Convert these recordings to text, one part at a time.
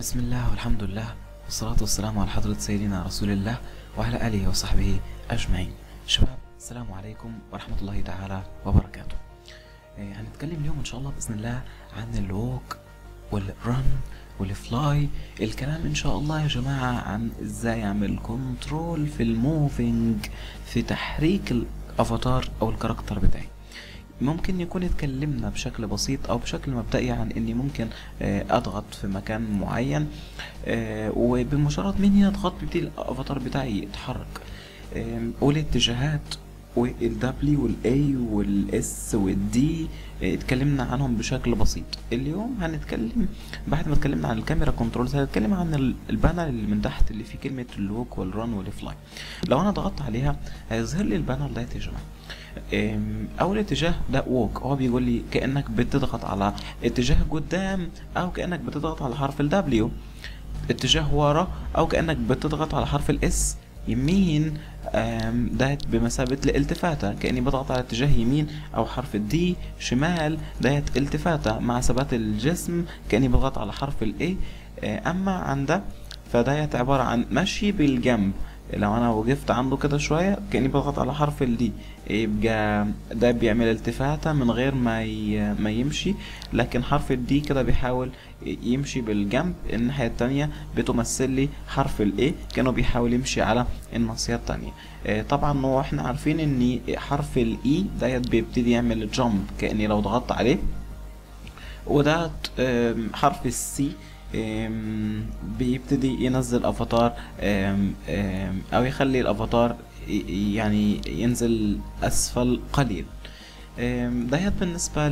بسم الله والحمد لله والصلاة والسلام على حضرة سيدنا رسول الله وعلى آله وصحبه أجمعين شباب السلام عليكم ورحمة الله تعالى وبركاته إيه، هنتكلم اليوم إن شاء الله بإذن الله عن الووك والرن والفلاي الكلام إن شاء الله يا جماعة عن إزاي أعمل كنترول في الموفينج في تحريك الأفاتار أو الكاركتر بتاعي ممكن يكون اتكلمنا بشكل بسيط او بشكل مبدئي عن اني ممكن آه، اضغط في مكان معين آه، وبمجرد ما اني اضغط بيبتدي الافاتار بتاعي يتحرك آم، والاتجاهات والدبليو والاي والاس والدي اتكلمنا عنهم بشكل بسيط اليوم هنتكلم بعد ما اتكلمنا عن الكاميرا كنترولز هنتكلم عن ال- البانل اللي من تحت اللي فيه كلمه اللوك والرن والفلاي لو انا ضغطت عليها هيظهر لي البانل ده يا جماعه أم، اول اتجاه ده ووك هو بيقول لي كانك بتضغط على اتجاه قدام او كانك بتضغط على حرف الدبليو اتجاه ورا او كانك بتضغط على حرف الاس يمين أم، ديت بمثابة الالتفاتة كأني بضغط على اتجاه يمين أو حرف الدي شمال ديت التفاتة مع ثبات الجسم كأني بضغط على حرف الاي أما عند فديت عبارة عن مشي بالجنب لو انا وقفت عنده كده شويه كاني بضغط على حرف الدي يبقى ده بيعمل التفاته من غير ما ي... ما يمشي لكن حرف الدي كده بيحاول يمشي بالجنب الناحيه التانية بتمثل لي حرف الاي كانه بيحاول يمشي على الناصيه التانية آه، طبعا هو احنا عارفين ان حرف الاي ديت بيبتدي يعمل جامب كاني لو ضغطت عليه وده آم، حرف السي آم، بيبتدي ينزل افاتار آم، آم، او يخلي الافاتار ي- يعني ينزل اسفل قليل آم، دهيت بالنسبة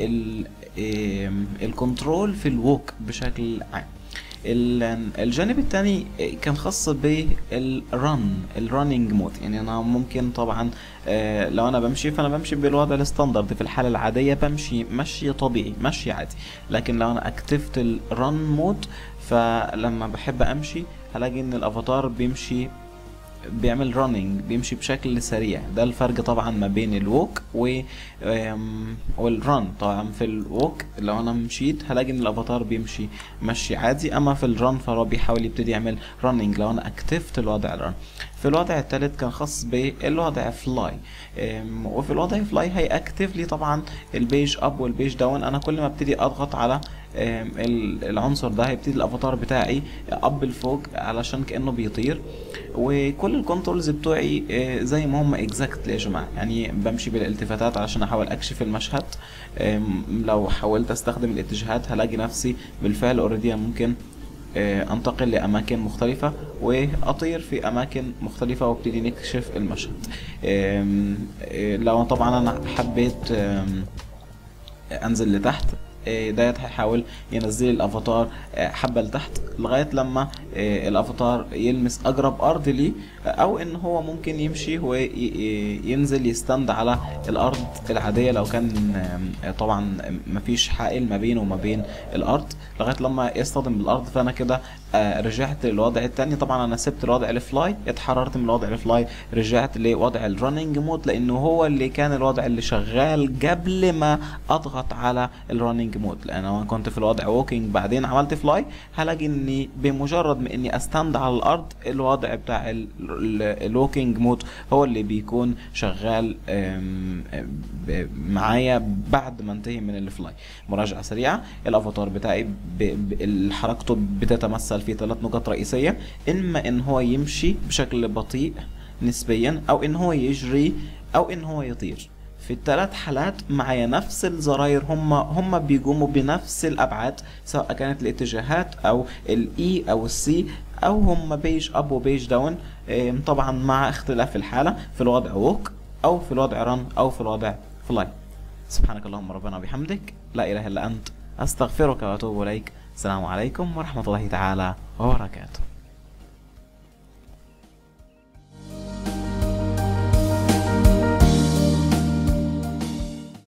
للكنترول في الووك بشكل عام ال- الجانب الثاني كان خاص بالرن الرننج مود يعني انا ممكن طبعا آه، لو انا بمشي فانا بمشي بالوضع الستاندرد في الحاله العاديه بمشي مشي طبيعي مشي عادي لكن لو انا اكتفت الرن مود فلما بحب امشي هلاقي ان الافاتار بيمشي بيعمل رننج بيمشي بشكل سريع ده الفرق طبعا ما بين الووك و آم، والرن طبعا في الووك لو انا مشيت هلاقي ان الافاتار بيمشي مشي عادي اما في الرن فهو بيحاول يبتدي يعمل رننج لو انا اكتفت الوضع الرن في الوضع الثالث كان خاص بالوضع فلاي أم، وفي الوضع فلاي هيأكتف لي طبعا البيج اب والبيج داون انا كل ما ابتدي اضغط على أم، ال- العنصر ده هيبتدي الافاتار بتاعي اب لفوق علشان كانه بيطير وكل الكنترولز بتوعي آه، زي ما هم اكزاكت يا جماعه يعني بمشي بالالتفاتات علشان احاول اكشف المشهد أم، لو حاولت استخدم الاتجاهات هلاقي نفسي بالفعل اوريدي ممكن آه، انتقل لاماكن مختلفه واطير في اماكن مختلفه وابتدي نكشف المشهد آم، آه، لو طبعا انا حبيت آم، انزل لتحت آه، ديت هيحاول ينزل لي الافاتار آه، حبه لتحت لغايه لما آه، الافاتار يلمس اقرب ارض ليه آه، او ان هو ممكن يمشي وينزل يستند على الارض العاديه لو كان آم، طبعا مفيش حائل ما بينه وما بين الارض لغايه لما يصطدم بالارض فانا كده آه، رجعت للوضع التاني طبعا انا سبت الوضع الفلاي اتحررت من الوضع الفلاي رجعت لوضع الرننج مود لانه هو اللي كان الوضع اللي شغال قبل ما اضغط على الرننج مود لان انا كنت في الوضع ووكينج بعدين عملت فلاي هلاقي اني بمجرد ما اني استند على الارض الوضع بتاع الووكينج مود هو اللي بيكون شغال آم، ب- معايا بعد ما انتهي من الفلاي مراجعه سريعه الافاتار بتاعي ب- ب- حركته بتتمثل في ثلاث نقاط رئيسيه اما ان هو يمشي بشكل بطيء نسبيا او ان هو يجري او ان هو يطير في الثلاث حالات معايا نفس الزراير هم هم بيقوموا بنفس الابعاد سواء كانت الاتجاهات او الاي او السي او هم بيج اب وبيج داون إيه، طبعا مع اختلاف الحاله في الوضع ووك او في الوضع رن او في الوضع فلاي سبحانك اللهم ربنا وبحمدك لا اله الا انت استغفرك واتوب اليك السلام عليكم ورحمه الله تعالى وبركاته